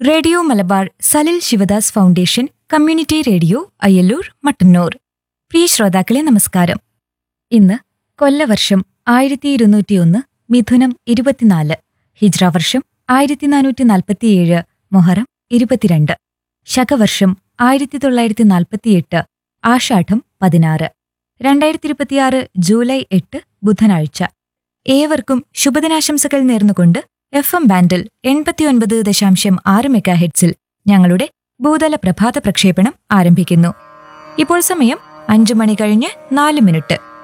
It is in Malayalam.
radio Malabar Salil Sivadas foundation community radio Ayyalloor Mattannur പ്രിയ ശ്രോതാക്കളെ നമസ്കാരം ഇന്ന് കൊല്ലവർഷം ആയിരത്തി ഇരുന്നൂറ്റിയൊന്ന് മിഥുനം ഇരുപത്തിനാല് ഹിജ്ര വർഷം ആയിരത്തി നാനൂറ്റി നാൽപ്പത്തിയേഴ് മൊഹറം ഇരുപത്തിരണ്ട് ശകവർഷം ആയിരത്തി തൊള്ളായിരത്തി നാൽപ്പത്തിയെട്ട് ആഷാഢം പതിനാറ് രണ്ടായിരത്തി ഇരുപത്തിയാറ് ജൂലൈ എട്ട് ബുധനാഴ്ച ഏവർക്കും ശുഭദിനാശംസകൾ നേർന്നുകൊണ്ട് എഫ് എം ബാൻഡിൽ എൺപത്തിയൊൻപത് ദശാംശം ആറ് മെഗാഹെഡ്സിൽ ഞങ്ങളുടെ ഭൂതല പ്രഭാത പ്രക്ഷേപണം ആരംഭിക്കുന്നു ഇപ്പോൾ സമയം അഞ്ചു മണി കഴിഞ്ഞ് നാല് മിനിറ്റ്